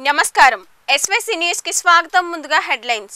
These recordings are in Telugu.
నమస్కారం ఎస్వైసీ న్యూస్ కి స్వాగతం ముందుగా హెడ్లైన్స్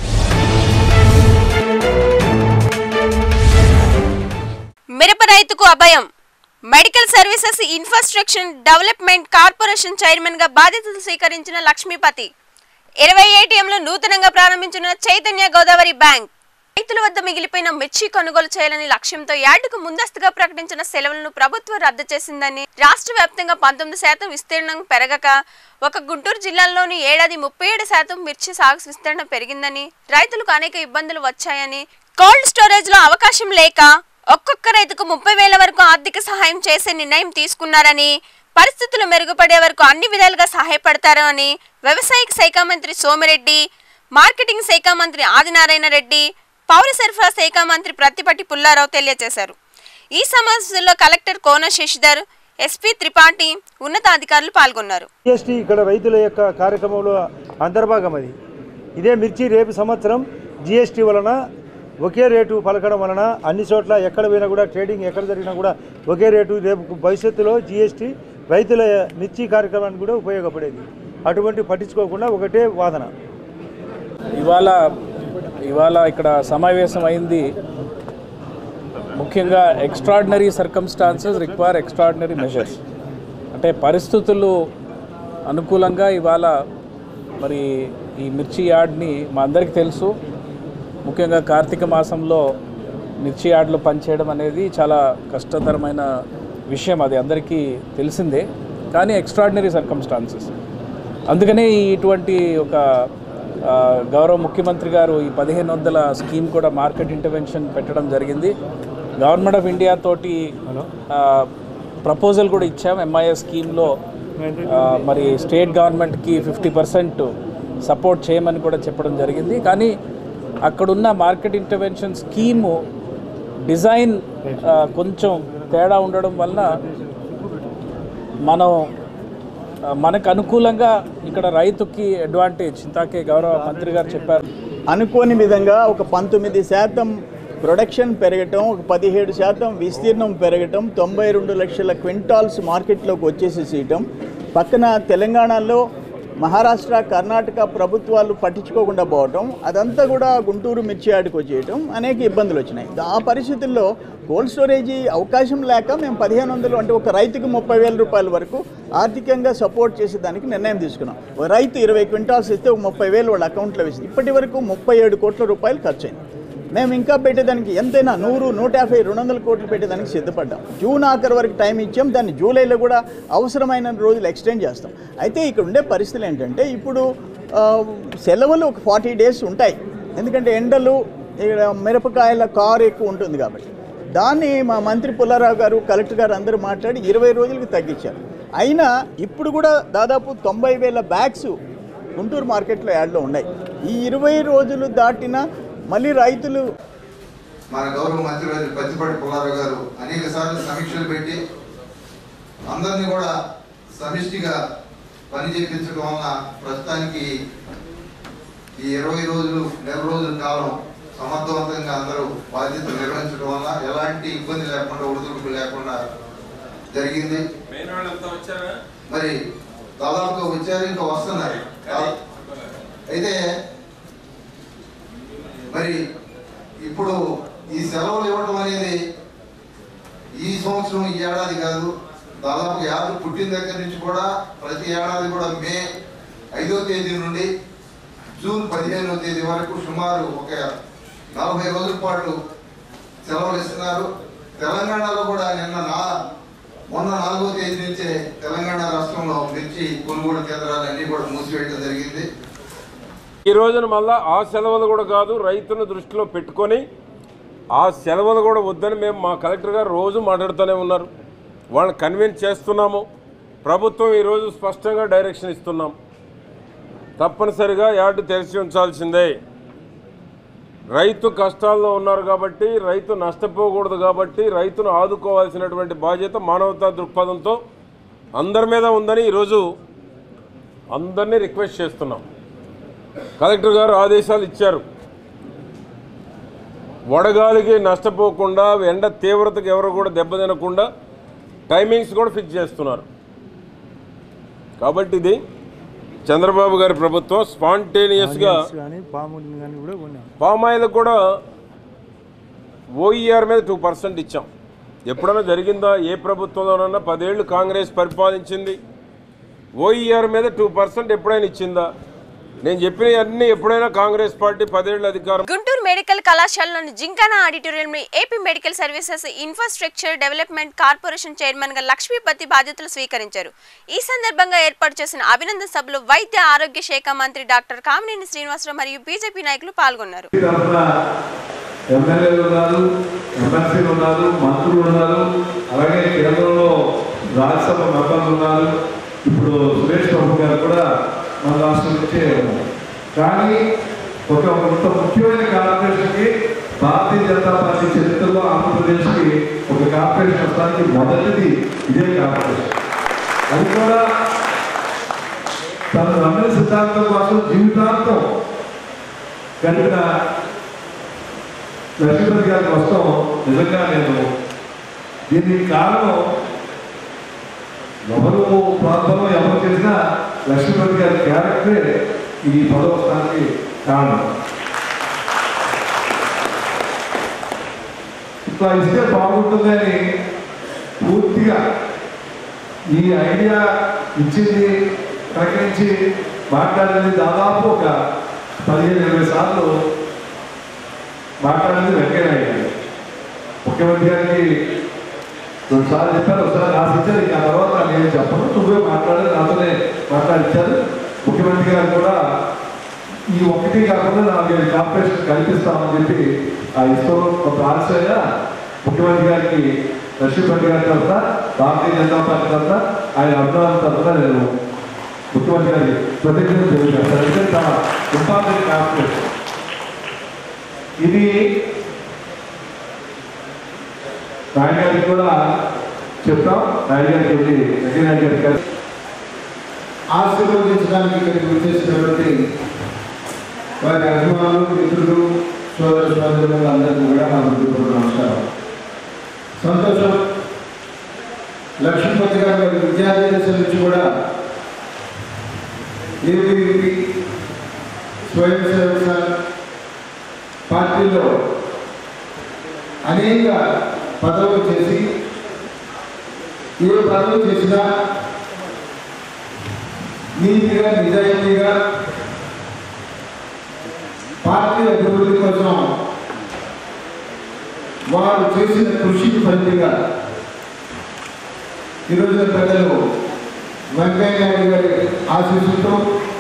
మిరప రైతుకు అభయం medical services infrastructure development corporation chairman గా బాధ్యతలు స్వీకరించిన లక్ష్మీపతి ఇరవై ఏటీఎంలు నూతనంగా ప్రారంభించిన చైతన్య గోదావరి బ్యాంక్ రైతుల వద్ద మిగిలిపోయిన మిర్చి కొనుగోలు చేయాలని లక్ష్యంతో యార్డుకు ముందస్తుగా ప్రకటించిన సెలవులను ప్రభుత్వం రద్దు చేసిందని రాష్ట్ర వ్యాప్తంగా పంతొమ్మిది శాతం విస్తీర్ణం పెరగక ఒక గుంటూరు జిల్లాలోని ఏడాది ముప్పై ఏడు శాతం మిర్చి సాగు విస్తీర్ణం పెరిగిందని రైతులకు అనేక ఇబ్బందులు వచ్చాయని కోల్డ్ స్టోరేజ్ లో అవకాశం లేక ఒక్కొక్క రైతుకు ముప్పై వేల వరకు ఆర్థిక సహాయం చేసే నిర్ణయం తీసుకున్నారని పరిస్థితులు మెరుగుపడే వరకు అన్ని విధాలుగా సహాయపడతారు అని వ్యవసాయ శాఖ మంత్రి సోమిరెడ్డి మార్కెటింగ్ శాఖ మంత్రి ఆదినారాయణ రెడ్డి పౌర సరఫరా శాఖ మంత్రి ప్రత్తిపట్టి పుల్లారావు తెలియజేశారు ఈ సమావేశంలో కలెక్టర్ కోన శశిధర్ ఎస్పీ త్రిపాఠి ఉన్నతాధికారులు పాల్గొన్నారు జిఎస్టీ ఇక్కడ రైతుల యొక్క కార్యక్రమంలో అంతర్భాగం అది ఇదే మిర్చి రేపు సంవత్సరం జిఎస్టీ వలన ఒకే రేటు పలకడం వలన అన్ని చోట్ల ఎక్కడ పోయినా కూడా ట్రేడింగ్ ఎక్కడ జరిగినా కూడా ఒకే రేటు రేపు భవిష్యత్తులో జిఎస్టీ రైతుల మిర్చి కార్యక్రమానికి కూడా ఉపయోగపడేది అటువంటి పట్టించుకోకుండా ఒకటే వాదన ఇవాళ ఇవాళ ఇక్కడ సమావేశం అయింది ముఖ్యంగా extraordinary circumstances require extraordinary measures అంటే పరిస్థితులు అనుకూలంగా ఇవాళ మరి ఈ మిర్చి యార్డ్ని మా అందరికీ తెలుసు ముఖ్యంగా కార్తీక మాసంలో మిర్చి యార్డ్లో పనిచేయడం అనేది చాలా కష్టతరమైన విషయం అది అందరికీ తెలిసిందే కానీ ఎక్స్ట్రాడినరీ సర్కమ్స్టాన్సెస్ అందుకనే ఈ ఇటువంటి ఒక ఆ, గౌరవ ముఖ్యమంత్రి గారు ఈ పదిహేను వందల స్కీమ్ కూడా మార్కెట్ ఇంటర్వెన్షన్ పెట్టడం జరిగింది గవర్నమెంట్ ఆఫ్ ఇండియా తోటి ప్రపోజల్ కూడా ఇచ్చాం ఎంఐఎస్ స్కీమ్లో ఆ, మరి స్టేట్ గవర్నమెంట్కి ఫిఫ్టీ పర్సెంట్ సపోర్ట్ చేయమని కూడా చెప్పడం జరిగింది కానీ అక్కడున్న మార్కెట్ ఇంటర్వెన్షన్ స్కీము డిజైన్ ఆ, కొంచెం తేడా ఉండడం వలన మనం ఆ, మనకు అనుకూలంగా ఇక్కడ రైతుకి అడ్వాంటేజ్ ఇంతాకే గౌరవ మంత్రి గారు చెప్పారు అనుకోని విధంగా ఒక పంతొమ్మిది శాతం ప్రొడక్షన్ పెరగటం ఒక పదిహేడు శాతం విస్తీర్ణం పెరగటం తొంభై రెండు లక్షల క్వింటాల్స్ మార్కెట్లోకి వచ్చేసేసేయటం పక్కన తెలంగాణలో మహారాష్ట్ర కర్ణాటక ప్రభుత్వాలు పట్టించుకోకుండా పోవటం అదంతా కూడా గుంటూరు మిర్చి యార్డుకు వచ్చేయటం అనేక ఇబ్బందులు వచ్చినాయి ఆ పరిస్థితుల్లో కోల్డ్ స్టోరేజీ అవకాశం లేక మేము పదిహేను వందలు అంటే ఒక రైతుకు ముప్పై వేల రూపాయల వరకు ఆర్థికంగా సపోర్ట్ చేసేదానికి నిర్ణయం తీసుకున్నాం ఒక రైతు ఇరవై క్వింటాల్స్ ఇస్తే ఒక ముప్పై వేలు వాళ్ళ అకౌంట్లో వేసింది ఇప్పటి వరకు ముప్పై ఏడు కోట్ల రూపాయలు ఖర్చు అయింది మేము ఇంకా పెట్టేదానికి ఎంతైనా నూరు నూట యాభై రెండు వందల కోట్లు పెట్టేదానికి సిద్ధపడ్డాం జూన్ ఆఖరి వరకు టైం ఇచ్చాం దాన్ని జూలైలో కూడా అవసరమైన రోజులు ఎక్స్టెండ్ చేస్తాం అయితే ఇక్కడ ఉండే పరిస్థితులు ఏంటంటే ఇప్పుడు ఆ, సెలవులు ఒక ఫార్టీ డేస్ ఉంటాయి ఎందుకంటే ఎండలు ఇక్కడ మిరపకాయల కారు ఎక్కువ ఉంటుంది కాబట్టి దాన్ని మా మంత్రి పుల్లారావు గారు కలెక్టర్ గారు అందరూ మాట్లాడి ఇరవై రోజులకు తగ్గించారు అయినా ఇప్పుడు కూడా దాదాపు తొంభై వేల బ్యాగ్స్ గుంటూరు మార్కెట్లో యాడ్లో ఉన్నాయి ఈ ఇరవై రోజులు దాటిన మళ్ళీ రైతులు మన గౌరవ మంత్రివర్యులు పత్తిపాటి పుల్లారావు గారు అనేక సార్లు సమీక్షలు పెట్టి అందరినీ కూడా సమిష్టిగా పని చేయించడం వలన ప్రస్తుతానికి ఈ ఇరవై రోజులు నెల రోజుల కాలం సమర్థవంతంగా అందరూ బాధ్యతలు నిర్వహించడం వల్ల ఎలాంటి ఇబ్బంది లేకుండా ఒడిదుడుకు లేకుండా జరిగింది మరి దాదాపుగా వచ్చారు ఇంకా వస్తున్నారు అయితే మరి ఇప్పుడు ఈ సెలవులు ఇవ్వడం అనేది ఈ సంవత్సరం ఈ ఏడాది కాదు దాదాపు యాభై పుట్టిన దగ్గర నుంచి కూడా ప్రతి ఏడాది కూడా మే ఐదో తేదీ నుండి జూన్ పదిహేనవ తేదీ వరకు సుమారు ఒక నలభై రోజుల పాటు సెలవులు ఇస్తున్నారు తెలంగాణలో కూడా నిన్న నా మొన్న నాలుగో తేదీ నుంచే తెలంగాణ రాష్ట్రంలో మిర్చి కొనుగోలు కేంద్రాలన్నీ కూడా మూసివేయడం జరిగింది ఈ రోజున మళ్ళా ఆ సెలవులు కూడా కాదు రైతును దృష్టిలో పెట్టుకొని ఆ సెలవులు కూడా వద్దని మేము మా కలెక్టర్ గారు రోజు మాట్లాడుతూనే ఉన్నారు వాళ్ళని కన్విన్స్ చేస్తున్నాము ప్రభుత్వం ఈరోజు స్పష్టంగా డైరెక్షన్ ఇస్తున్నాం తప్పనిసరిగా యార్డు తెరిచి ఉంచాల్సిందే రైతు కష్టాల్లో ఉన్నారు కాబట్టి రైతు నష్టపోకూడదు కాబట్టి రైతును ఆదుకోవాల్సినటువంటి బాధ్యత మానవతా దృక్పథంతో అందరి మీద ఉందని ఈరోజు అందరినీ రిక్వెస్ట్ చేస్తున్నాం కలెక్టర్ గారు ఆదేశాలు ఇచ్చారు వడగాలికి నష్టపోకుండా ఎండ తీవ్రతకు ఎవరు కూడా దెబ్బతినకుండా టైమింగ్స్ కూడా ఫిక్స్ చేస్తున్నారు కాబట్టి ఇది చంద్రబాబు గారి ప్రభుత్వం స్పాంటేనియస్గా కానీ పాముని కానీ కూడా కొన్నాం పామ్ ఆయిల్ కూడా ఓఈఆర్ మీద టూ పర్సెంట్ ఇచ్చాం ఎప్పుడైనా జరిగిందా ఏ ప్రభుత్వంలోనన్నా పదేళ్ళు కాంగ్రెస్ పరిపాలించింది ఓఈఆర్ మీద టూ పర్సెంట్ ఎప్పుడైనా ఇచ్చిందా నేను చెప్పిన అన్ని ఎప్పుడైనా కాంగ్రెస్ పార్టీ పదేళ్ళు అధికారం గుంటూరు మెడికల్ కళాశాలలోని జింకానా ఆడిటోరియంలో AP medical services infrastructure development corporation chairman గా లక్ష్మీపతి బాధ్యతలు స్వీకరించారు ఈ సందర్భంగా ఏర్పాటు చేసిన అభినందన సభలో వైద్య ఆరోగ్య శాఖ మంత్రి డాక్టర్ కామినేని శ్రీనివాసరావు మరియు బీజేపీ నాయకులు పాల్గొన్నారు తరఫున ఎమ్మెల్యేలు ఉన్నారు ఎమ్మెల్సీలు ఉన్నారు మంత్రులు ఉన్నారు అలాగే కేంద్రంలో రాజ్యసభ మెంబర్లు ఉన్నారు ఇప్పుడు సురేష్ ప్రభు గారు కూడా మన రాష్ట్రం నుంచే ఉన్నారు కానీ ఒక ఇంత ముఖ్యమైన కార్పొరేషన్కి భారతీయ జనతా పార్టీ చరిత్రలో ఆంధ్రప్రదేశ్కి ఒక కార్పొరేషన్ వస్తానికి మొదటిది ఇదే కార్పొరేషన్ అది కూడా తన నమ్మిన సిద్ధాంతం కోసం జీవితాంతం గడిపిన లక్ష్మీపతి గారి కోసం నిజంగా నేను దీనికి కారణం ఎవరు ప్రాంతంలో ఎవరు చేసినా లక్ష్మీపతి గారి క్యారెక్టరే ఈ పదవ స్థానానికి కారణం ఇట్లా ఇస్తే బాగుంటుందని పూర్తిగా ఈ ఐడియా ఇచ్చింది ప్రకటించి మాట్లాడింది దాదాపు ఒక పదిహేను ఇరవై సార్లు మాట్లాడింది వెంకయ్య గారు ముఖ్యమంత్రి గారికి రెండుసార్లు చెప్పారు ఒకసారి రాసిచ్చారు ఇక ఆ తర్వాత నేను చెప్పను నువ్వే మాట్లాడారు నాతోనే మాట్లాడించారు ముఖ్యమంత్రి గారు కూడా ఈ ఒక్కటి కాకుండా నాలుగైదు కార్పొరేషన్ కల్పిస్తామని చెప్పి ఆ ఇష్టంలో కొంత ఆలస్యంగా ముఖ్యమంత్రి గారికి లక్ష్మీపతి గారి తరఫున భారతీయ జనతా పార్టీ తరఫున ఆయన అభిమానుల తరఫున నేను ముఖ్యమంత్రి గారి ప్రతిజ్ఞ తెలియజేస్తాను ఎందుకంటే చాలా ఇంపార్టెంట్ కార్పొరేషన్ ఇది నాయుడు గారికి కూడా చెప్తాం నాయుడు గారికి వెళ్ళి వెంకయ్య గారికి కలిసి ఆశీర్వదించడానికి ఇక్కడికి వచ్చేసినటువంటి వారి అభిమానులు మిత్రులు సోదర సోదరులు అందరికీ కూడా నా హృదయపూర్వక నమస్కారం సంతోషం లక్ష్మీపతి గారు వారి విద్యార్థి దశ నుంచి కూడా ఏబీవీపీ స్వయం సేవక సంఘ్ పార్టీలో అనేక పదవులు చేసి ఏ పదవి చేసినా నీతిగా నిజాయితీగా పార్టీ అభివృద్ధి కోసం వారు చేసిన కృషికి ఫలితంగా ఈరోజు పెద్దలు వెంకయ్య నాయుడు గారి ఆశీస్సులతో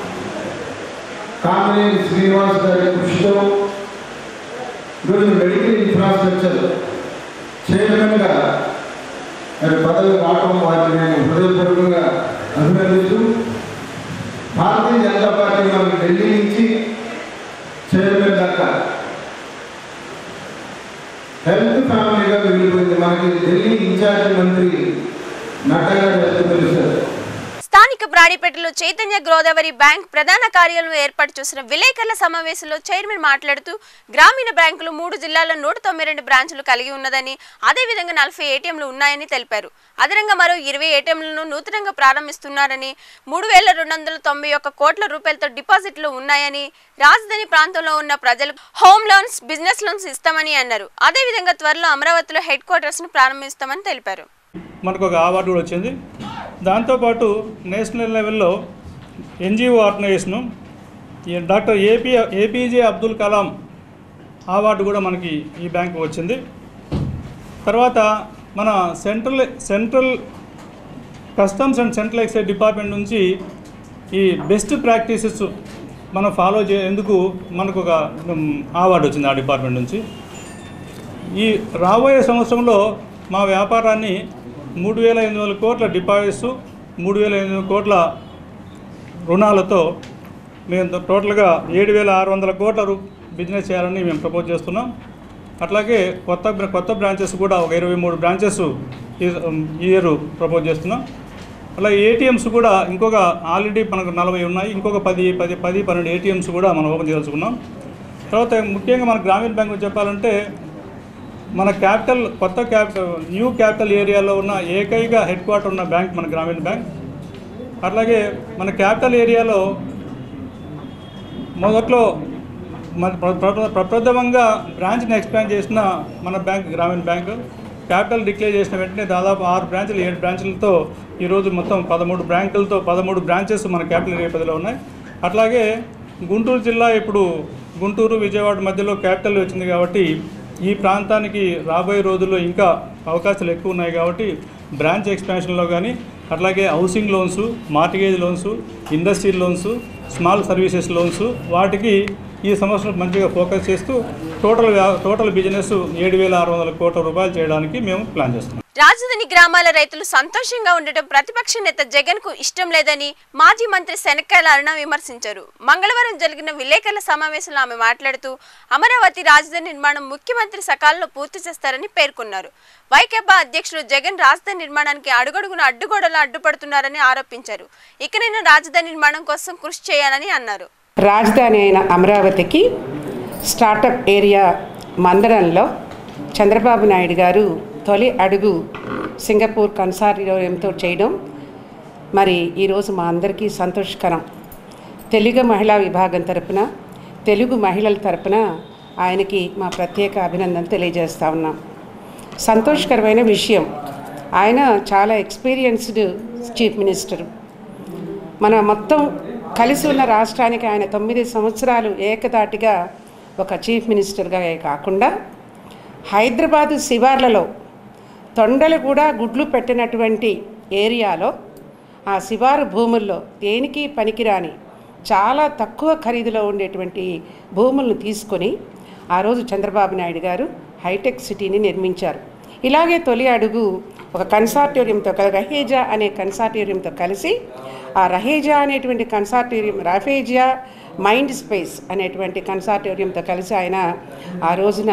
కామినేని శ్రీనివాస్ గారి కృషితో ఈరోజు మెడికల్ ఇన్ఫ్రాస్ట్రక్చర్ చైర్మన్గా మరి పదవి రావడం వారిని నేను హృదయపూర్వకంగా అభినందిస్తూ భారతీయ జనతా పార్టీ మనకి ఢిల్లీ నుంచి చైర్మన్ దాకా హెల్త్ ఫ్యామిలీగా వెళ్ళిపోయింది మనకి ఢిల్లీ ఇన్ఛార్జ్ మంత్రి నడ్డా గారు హెల్త్ మినిస్టర్ స్థానిక బ్రాడీపేటలో చైతన్య గోదావరి బ్యాంక్ ప్రధాన కార్యాలయం ఏర్పాటు చేసిన విలేకరుల సమావేశంలో చైర్మన్ మాట్లాడుతూ గ్రామీణ బ్యాంకులు మూడు జిల్లాల్లో నూట తొంభై రెండు బ్రాంచులు కలిగి ఉన్నదని అదేవిధంగా నలభై ఏటీఎంలు ఉన్నాయని తెలిపారు అదనంగా మరో ఇరవై ఏటీఎంలను నూతనంగా ప్రారంభిస్తున్నారని మూడు వేల రెండు వందల తొంభై ఒక్క కోట్ల రూపాయలతో డిపాజిట్లు ఉన్నాయని రాజధాని ప్రాంతంలో ఉన్న ప్రజలకు హోమ్ లోన్స్ బిజినెస్ లోన్స్ ఇస్తామని అన్నారు అదేవిధంగా త్వరలో అమరావతిలో హెడ్ క్వార్టర్స్ ను ప్రారంభిస్తామని తెలిపారు మనకు ఒక అవార్డు కూడా వచ్చింది దాంతోపాటు నేషనల్ లెవెల్లో ఎన్జిఓ ఆర్గనైజేషను ఈ doctor AP APJ Abdul Kalam award కూడా మనకి ఈ బ్యాంకు వచ్చింది తర్వాత మన central central customs and central excise department నుంచి ఈ బెస్ట్ ప్రాక్టీసెస్ మనం ఫాలో చేసేందుకు మనకు ఒక ఉమ్, అవార్డు వచ్చింది ఆ డిపార్ట్మెంట్ నుంచి ఈ రాబోయే సంవత్సరంలో మా వ్యాపారాన్ని మూడు వేల ఎనిమిది వందల కోట్ల డిపాజిట్స్ మూడు వేల ఎనిమిది వందల కోట్ల రుణాలతో మేము టోటల్గా ఏడు వేల ఆరు వందల కోట్ల రూ బిజినెస్ చేయాలని మేము ప్రపోజ్ చేస్తున్నాం అట్లాగే కొత్త బ్ర- కొత్త బ్రాంచెస్ కూడా ఒక ఇరవై మూడు బ్రాంచెస్ ఈ ఈ ఇయర్ ప్రపోజ్ చేస్తున్నాం అలాగే ఏటీఎంస్ కూడా ఇంకొక ఆల్రెడీ మనకు నలభై ఉన్నాయి ఇంకొక పది పది పది పన్నెండు ఏటీఎంస్ కూడా మనం ఓపెన్ చేయదలుచుకున్నాం తర్వాత ముఖ్యంగా మన గ్రామీణ బ్యాంకు చెప్పాలంటే మన క్యాపిటల్ కొత్త క్యాపిటల్ న్యూ క్యాపిటల్ ఏరియాలో ఉన్న ఏకైక హెడ్ క్వార్టర్ ఉన్న బ్యాంక్ మన గ్రామీణ బ్యాంక్ అట్లాగే మన క్యాపిటల్ ఏరియాలో మొదట్లో మన ప్ర- ప్ర- ప్రప్రథమంగా బ్రాంచ్ని ఎక్స్పాండ్ చేసిన మన బ్యాంక్ గ్రామీణ బ్యాంకు క్యాపిటల్ డిక్లేర్ చేసిన వెంటనే దాదాపు ఆరు బ్రాంచులు ఏడు బ్రాంచులతో ఈరోజు మొత్తం పదమూడు బ్యాంకులతో పదమూడు బ్రాంచెస్ మన క్యాపిటల్ ఏరియా పరిధిలో ఉన్నాయి అట్లాగే గుంటూరు జిల్లా ఇప్పుడు గుంటూరు విజయవాడ మధ్యలో క్యాపిటల్ వచ్చింది కాబట్టి ఈ ప్రాంతానికి రాబోయే రోజుల్లో ఇంకా అవకాశాలు ఎక్కువ ఉన్నాయి కాబట్టి బ్రాంచ్ ఎక్స్పాన్షన్లో కానీ అట్లాగే housing loans mortgage loans industrial loans small services loans వాటికి ఈ సంవత్సరం మంచిగా ఫోకస్ చేస్తూ టోటల్ వ్యా- టోటల్ బిజినెస్ ఏడు వేల ఆరు వందల కోట్ల రూపాయలు చేయడానికి మేము ప్లాన్ చేస్తున్నాం రాజధాని గ్రామాల రైతులు సంతోషంగా ఉండటం ప్రతిపక్ష నేత జగన్ కు ఇష్టం లేదని మాజీ మంత్రి శనక్కాయల అరుణ విమర్శించారు మంగళవారం జరిగిన విలేకరుల సమావేశంలో ఆమె మాట్లాడుతూ అమరావతి రాజధాని నిర్మాణం ముఖ్యమంత్రి సకాలంలో పూర్తి చేస్తారని పేర్కొన్నారు వైకాపా అధ్యక్షుడు జగన్ రాజధాని నిర్మాణానికి అడుగడుగున అడ్డుగోడలా అడ్డుపడుతున్నారని ఆరోపించారు ఇకనైనా రాజధాని నిర్మాణం కోసం కృషి చేయాలని అన్నారు రాజధాని అయిన అమరావతికి స్టార్టప్ ఏరియా మందడంలో చంద్రబాబు నాయుడు గారు తొలి అడుగు సింగపూర్ కన్సార్టియంతో చేయడం మరి ఈరోజు మా అందరికీ సంతోషకరం తెలుగు మహిళా విభాగం తరపున తెలుగు మహిళల తరపున ఆయనకి మా ప్రత్యేక అభినందనలు తెలియజేస్తా ఉన్నాం సంతోషకరమైన విషయం ఆయన చాలా ఎక్స్పీరియన్స్డ్ చీఫ్ మినిస్టర్ మన మొత్తం కలిసి ఉన్న రాష్ట్రానికి ఆయన తొమ్మిది సంవత్సరాలు ఏకదాటిగా ఒక చీఫ్ మినిస్టర్గా కాకుండా హైదరాబాదు శివార్లలో తొండలు కూడా గుడ్లు పెట్టినటువంటి ఏరియాలో ఆ శివారు భూముల్లో దేనికి పనికిరాని చాలా తక్కువ ఖరీదులో ఉండేటువంటి భూములను తీసుకొని ఆ రోజు చంద్రబాబు నాయుడు గారు హైటెక్ సిటీని నిర్మించారు ఇలాగే తొలి అడుగు ఒక కన్సార్టోరియంతో కల రహేజా అనే కన్సార్టోరియంతో కలిసి ఆ రహేజా అనేటువంటి కన్సార్టోరియం రఫేజియా మైండ్ స్పేస్ అనేటువంటి కన్సార్టోరియంతో కలిసి ఆయన ఆ రోజున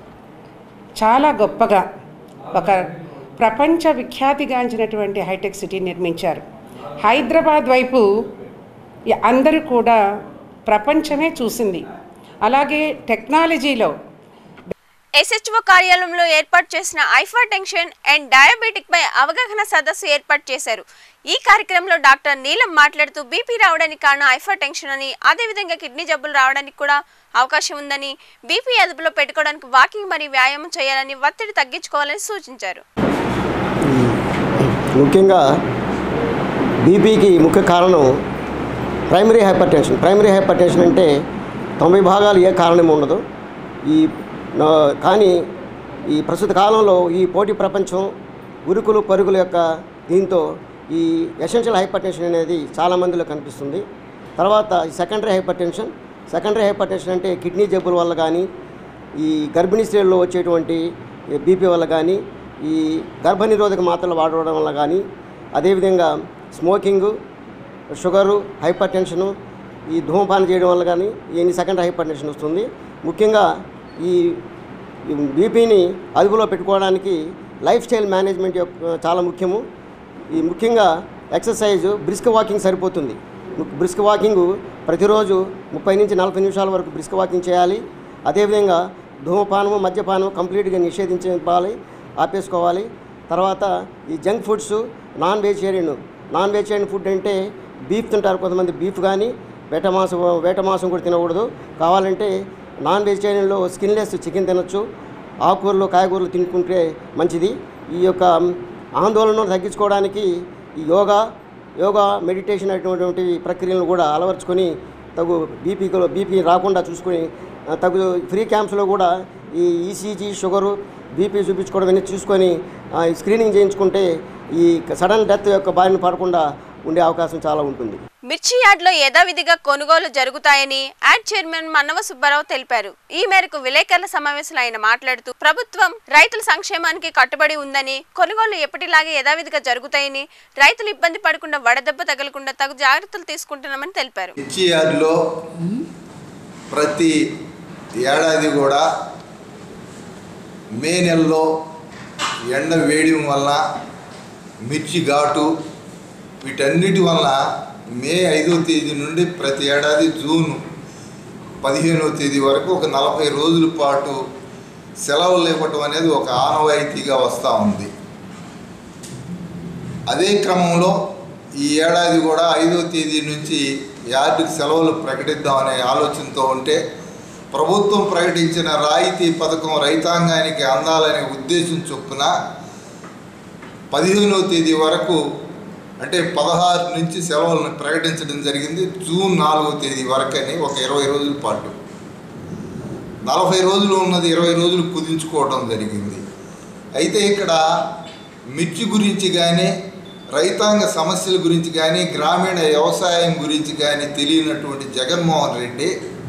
చాలా గొప్పగా ఒక ప్రపంచ విఖ్యాతిగాంచినటువంటి హైటెక్ సిటీ నిర్మించారు హైదరాబాద్ వైపు ఈ అందరూ కూడా ప్రపంచమే చూసింది అలాగే టెక్నాలజీలో ఎస్హెచ్ఓ కార్యాలయంలో ఏర్పాటు చేసిన ఐఫా టెన్షన్ అండ్ డయాబెటిక్ పై అవగాహన సదస్సు ఏర్పాటు చేశారు ఈ కార్యక్రమంలో డాక్టర్ నీలం మాట్లాడుతూ బీపీ రావడానికి కారణం ఐఫా టెన్షన్ అని అదేవిధంగా కిడ్నీ జబ్బులు రావడానికి కూడా అవకాశం ఉందని బీపీ అదుపులో పెట్టుకోవడానికి వాకింగ్ మరియు వ్యాయామం చేయాలని ఒత్తిడి తగ్గించుకోవాలని సూచించారు ముఖ్యంగా బీపీకి ముఖ్య కారణం primary hypertension primary hypertension అంటే తొంభై భాగాలు ఏ కారణం ఉండదు ఈ నా- కానీ ఈ ప్రస్తుత కాలంలో ఈ పోటీ ప్రపంచం ఉరుకులు పరుగుల యొక్క దీంతో ఈ ఎసెన్షియల్ హైపర్ టెన్షన్ అనేది చాలామందిలో కనిపిస్తుంది తర్వాత ఈ secondary hypertension secondary hypertension అంటే కిడ్నీ జబ్బుల వల్ల కానీ ఈ గర్భిణీ స్త్రీల్లో వచ్చేటువంటి బీపీ వల్ల కానీ ఈ గర్భనిరోధక మాత్రలు వాడడం వల్ల కానీ అదేవిధంగా స్మోకింగు షుగరు హైపర్ టెన్షను ఈ ధూమపానం చేయడం వల్ల కానీ ఈ సెకండ్ హైపర్ టెన్షన్ వస్తుంది ముఖ్యంగా ఈ బీపీని అదుపులో పెట్టుకోవడానికి లైఫ్ స్టైల్ మేనేజ్మెంట్ యొక్క చాలా ముఖ్యము ఈ ముఖ్యంగా ఎక్సర్సైజ్ బ్రిస్క్ వాకింగ్ సరిపోతుంది బ్రిస్క్ వాకింగ్ ప్రతిరోజు ముప్పై నుంచి నలభై నిమిషాల వరకు బ్రిస్క్ వాకింగ్ చేయాలి అదేవిధంగా ధూమపానము మద్యపానము కంప్లీట్గా నిషేధించాలి ఆపేసుకోవాలి తర్వాత ఈ junk foods non vegetarian non vegetarian food అంటే బీఫ్ తింటారు కొంతమంది బీఫ్ కానీ వేట మాంసం వేట మాంసం కూడా తినకూడదు కావాలంటే నాన్ వెజిటేరియన్లో స్కిన్లెస్ చికెన్ తినొచ్చు ఆకుకూరలు కాయగూరలు తినుకుంటే మంచిది ఈ యొక్క ఆందోళనను తగ్గించుకోవడానికి ఈ యోగా యోగా మెడిటేషన్ అటువంటి ప్రక్రియలను కూడా అలవర్చుకొని తగు బీపీలో బీపీ రాకుండా చూసుకొని ఆ, తగు ఫ్రీ క్యాంప్స్లో కూడా ఈ ఈసీజీ షుగరు బీపీ చూపించుకోవడం అన్నీ చూసుకొని ఆ, ఈ స్క్రీనింగ్ చేయించుకుంటే ఈ సడన్ డెత్ యొక్క బారిన పడకుండా ఉండే అవకాశం చాలా ఉంటుంది మిర్చి యార్డ్లో యథావిధిగా కొనుగోలు జరుగుతాయని యాడ్ చైర్మన్ మన్నవ సుబ్బారావు తెలిపారు ఈ మేరకు విలేకరుల సమావేశంలో ఆయన మాట్లాడుతూ ప్రభుత్వం రైతుల సంక్షేమానికి కట్టుబడి ఉందని కొనుగోలు ఎప్పటిలాగే యథావిధిగా జరుగుతాయని రైతులు ఇబ్బంది పడకుండా వడదెబ్బ తగలకుండా తగు జాగ్రత్తలు తీసుకుంటున్నామని తెలిపారు మిర్చి యార్డులో ప్రతి ఏడాది కూడా మే నెలలో ఎండ వేయడం వల్ల మిర్చి ఘాటు వీటన్నిటి వల్ల మే ఐదో తేదీ నుండి ప్రతి ఏడాది జూన్ పదిహేనవ తేదీ వరకు ఒక నలభై రోజుల పాటు సెలవులు ఇవ్వటం అనేది ఒక ఆనవాయితీగా వస్తూ ఉంది అదే క్రమంలో ఈ ఏడాది కూడా ఐదో తేదీ నుంచి యార్డుకి సెలవులు ప్రకటిద్దామనే ఆలోచనతో ఉంటే ప్రభుత్వం ప్రకటించిన రాయితీ పథకం రైతాంగానికి అందాలనే ఉద్దేశం చొప్పున పదిహేనవ తేదీ వరకు అంటే పదహారు నుంచి సెలవులను ప్రకటించడం జరిగింది జూన్ నాలుగో తేదీ వరకని ఒక ఇరవై రోజుల పాటు నలభై రోజులు ఉన్నది ఇరవై రోజులు కుదించుకోవడం జరిగింది అయితే ఇక్కడ మిర్చి గురించి కానీ రైతాంగ సమస్యల గురించి కానీ గ్రామీణ వ్యవసాయం గురించి కానీ తెలియనటువంటి జగన్మోహన్ రెడ్డి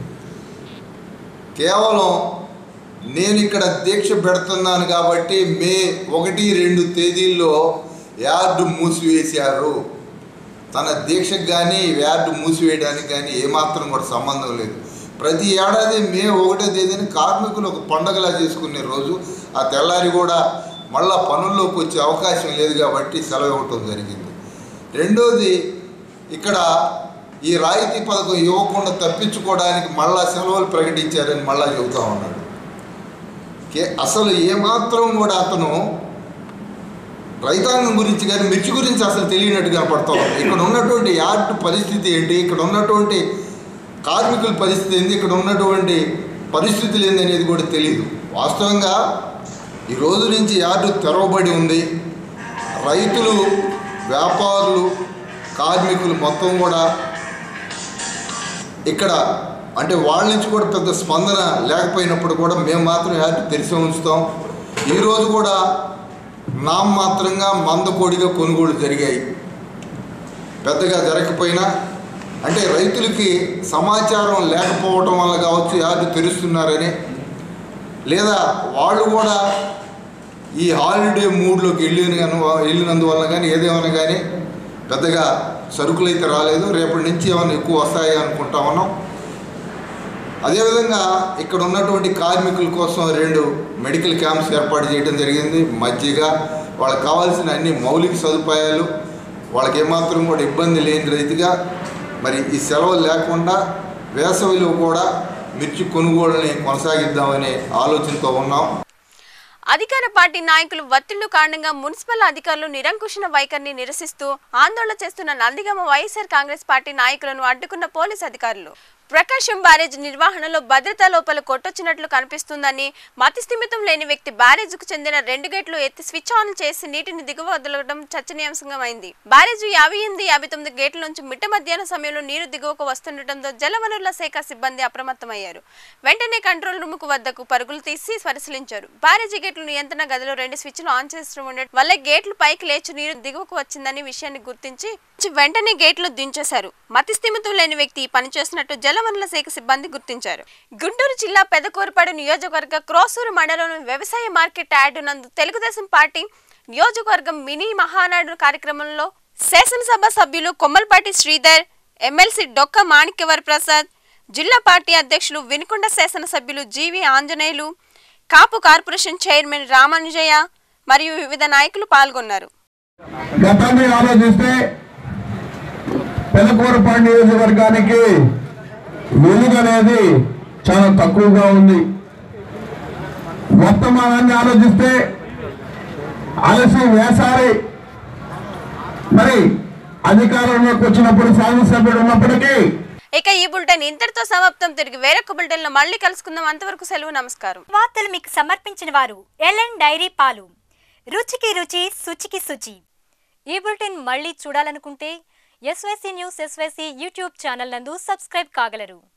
కేవలం నేను ఇక్కడ దీక్ష పెడుతున్నాను కాబట్టి మే ఒకటి రెండు తేదీల్లో యార్డు మూసివేశారు తన దీక్షకు కానీ యార్డు మూసివేయడానికి కానీ ఏమాత్రం కూడా సంబంధం లేదు ప్రతి ఏడాది మే ఒకటో తేదీని కార్మికులు ఒక పండగలా చేసుకునే రోజు ఆ తెల్లారి కూడా మళ్ళా పనుల్లోకి వచ్చే అవకాశం లేదు కాబట్టి సెలవు ఇవ్వటం జరిగింది రెండోది ఇక్కడ ఈ రాయితీ పథకం ఇవ్వకుండా తప్పించుకోవడానికి మళ్ళా సెలవులు ప్రకటించారని మళ్ళా చెబుతా ఉన్నాడు కే అసలు ఏమాత్రం కూడా అతను రైతాంగం గురించి కానీ మిర్చి గురించి అసలు తెలియనట్టు కనపడతా ఉంది ఇక్కడ ఉన్నటువంటి యార్డ్ పరిస్థితి ఏంటి ఇక్కడ ఉన్నటువంటి కార్మికుల పరిస్థితి ఏంటి ఇక్కడ ఉన్నటువంటి పరిస్థితులు ఏంది అనేది కూడా తెలియదు వాస్తవంగా ఈ రోజు నుంచి యార్డు తెరవబడి ఉంది రైతులు వ్యాపారులు కార్మికులు మొత్తం కూడా ఇక్కడ అంటే వాళ్ళ నుంచి కూడా పెద్ద స్పందన లేకపోయినప్పుడు కూడా మేము మాత్రం యార్డు తెరిచి ఉంచుతాం ఈరోజు కూడా నామమాత్రంగా మందకోడిగా కొనుగోలు జరిగాయి పెద్దగా జరగకపోయినా అంటే రైతులకి సమాచారం లేకపోవటం వల్ల కావచ్చు యార్డు తెరుస్తున్నారని లేదా వాళ్ళు కూడా ఈ హాలిడే మూడ్లోకి వెళ్ళిన గాను వెళ్ళినందువల్ల కానీ ఏదేమైనా కానీ పెద్దగా సరుకులు అయితే రాలేదు రేపటి నుంచి ఏమైనా ఎక్కువ వస్తాయి అనుకుంటా ఉన్నాం అదేవిధంగా ఇక్కడ ఉన్నటువంటి కార్మికుల కోసం రెండు మెడికల్ క్యాంప్స్ ఏర్పాటు చేయడం జరిగింది మజ్జిగ వాళ్ళకి కావాల్సిన అన్ని మౌలిక సదుపాయాలు వాళ్ళకి ఏమాత్రం కూడా ఇబ్బంది లేని రీతిగా మరి ఈ సెలవులు లేకుండా వేసవిలో కూడా మిర్చి కొనుగోలుని కొనసాగిద్దామనే ఆలోచనతో ఉన్నాం అధికార పార్టీ నాయకులు ఒత్తిళ్లు కారణంగా మున్సిపల్ అధికారులు నిరంకుశన వైఖరిని నిరసిస్తూ ఆందోళన చేస్తున్న నందిగామ వైఎస్ఆర్ కాంగ్రెస్ పార్టీ నాయకులను అడ్డుకున్న పోలీస్ అధికారులు ప్రకాశం బ్యారేజ్ నిర్వహణలో భద్రతా లోపాలు కొట్టొచ్చినట్లు కనిపిస్తుందని మతిస్థిమితం లేని వ్యక్తి బ్యారేజ్కు చెందిన రెండు గేట్లు ఎత్తి స్విచ్ ఆన్ చేసి నీటిని దిగువ వదలడం చర్చనీయాంశమైంది బ్యారేజ్ యాభై ఎనిమిది యాభై తొమ్మిది గేట్ల నుంచి మిట్ట మధ్యాహ్న సమయంలో నీరు దిగువకు వస్తుండటంతో జలవనరుల శాఖ సిబ్బంది అప్రమత్తమయ్యారు వెంటనే కంట్రోల్ రూమ్ కు వద్దకు పరుగులు తీసి పరిశీలించారు బ్యారేజీ గేట్లు నియంత్రణ గదిలో రెండు స్విచ్లు ఆన్ చేస్తూ ఉండటం వల్ల గేట్లు పైకి లేచి నీరు దిగువకు వచ్చిందని విషయాన్ని గుర్తించి వెంటనే గేట్లు దించేశారు మతిస్థిమితం లేని వ్యక్తి ఈ పని చేసినట్టు జలవనరుల శాఖ సిబ్బంది గుర్తించారు గుంటూరు జిల్లా పెదకూరుపాడు నియోజకవర్గ క్రోసూరు మండలం వ్యవసాయ మార్కెట్ యార్డు నందు తెలుగుదేశం పార్టీ నియోజకవర్గం మినీ మహానాడు కార్యక్రమంలో శాసనసభ సభ్యులు కొమ్మలపాటి శ్రీధర్ ఎమ్మెల్సీ డొక్క మాణిక్యవర ప్రసాద్ జిల్లా పార్టీ అధ్యక్షులు వినుకొండ శాసనసభ్యులు GV Anjaneyulu Kapu corporation chairman Ramanujaiah మరియు వివిధ నాయకులు పాల్గొన్నారు గతాన్ని ఆలోచిస్తే పెదకూరపాడు నియోజకవర్గానికి వెలుగు అనేది చాలా తక్కువగా ఉంది వర్తమానాన్ని ఆలోచిస్తే అలసి వేసారి మరి అధికారంలోకి వచ్చినప్పుడు శాసనసభ్యుడు ఉన్నప్పటికీ ఇక ఈ బులెటిన్ ఇంతటితో సమాప్తం తిరిగి వేరొక బులెటిన్ లో మళ్ళీ కలుసుకుందాం అంతవరకు సెలవు నమస్కారం వార్తలు మీకు సమర్పించిన వారు ఎల్ఎన్ డైరీ పాలు రుచికి రుచి శుచికి శుచి ఈ బులెటిన్ మళ్ళీ చూడాలనుకుంటే SYC news SYC YouTube channel నందు సబ్స్క్రైబ్ కాగలరు